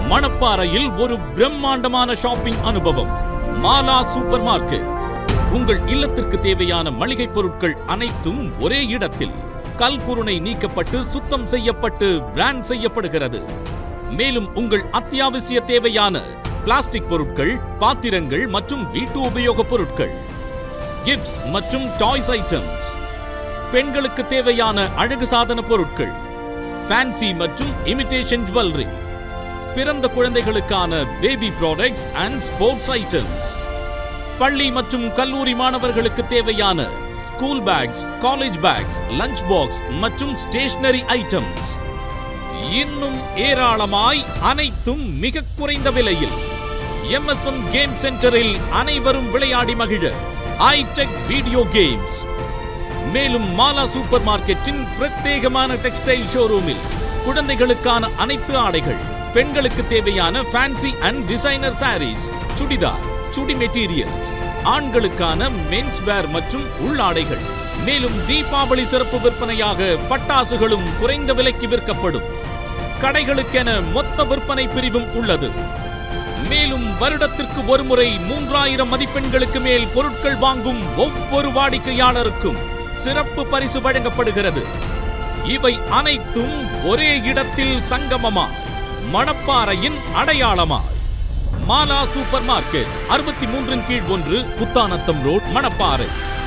மணப்பாறையில் ஒரு பிரம்மாண்டமான ஷாப்பிங் அனுபவம் மாலா சூப்பர் மார்க்கெட் உங்கள் இல்லத்திற்கு தேவையான மளிகை பொருட்கள் அனைத்தும் ஒரே இடத்தில் கல்குருணை நீக்கப்பட்டு சுத்தம் செய்யப்பட்டு பிராண்ட் செய்யப்படுகிறது மேலும் உங்கள் அத்தியாவசிய தேவையான பிளாஸ்டிக் பொருட்கள் பாத்திரங்கள் மற்றும் வீட்டு உபயோகப் பொருட்கள் கிஃப்ட்ஸ் மற்றும் டாய்ஸ் ஐட்டம்ஸ் பெண்களுக்கு தேவையான அழகு சாதன பொருட்கள் ஃபேன்சி மற்றும் இமிடேஷன் ஜுவல்லரி பிறந்த குழந்தைகளுக்கான baby products and sports items பள்ளி மற்றும் கல்லூரி மாணவர்களுக்கு தேவையான school bags college bags lunch box மற்றும் ஸ்டேஷனரி ஐட்டம்ஸ் இன்னும் ஏராளமாய் அனைத்தும் மிக குறைந்த விலையில் எம்எஸ்எம் கேம் சென்டரில் அனைவரும் விளையாடி மகிழ ஹைடெக் வீடியோ கேம்ஸ் மேலும் மாலா சூப்பர் மார்க்கெட்டின் பிரத்யேகமான டெக்ஸ்டைல் ஷோரூமில் குழந்தைகளுக்கான அனைத்து ஆடைகள் பெண்களுக்கு தேவையான fancy and designer sarees churidar chudi materials ஆண்களுக்கான மென்ஸ் வேர் மற்றும் உள்ளாடைகள் மேலும் தீபாவளி சிறப்பு விற்பனையாக பட்டாசுகளும் குறைந்த விலைக்கு விற்கப்படும் கடைகளுக்கென மொத்த விற்பனை பிரிவும் உள்ளது மேலும் வருடத்திற்கு ஒருமுறை மூன்றாயிரம் மதிப்பெண்களுக்கு மேல் பொருட்கள் வாங்கும் ஒவ்வொரு வாடிக்கையாளருக்கும் சிறப்பு பரிசு வழங்கப்படுகிறது இவை அனைத்தும் ஒரே இடத்தில் சங்கமமா மணப்பாறையின் அடையாளமா மாலா சூப்பர் மார்க்கெட் அறுபத்தி மூன்றின் கீழ் ஒன்று புத்தானத்தம் ரோட் மணப்பாறை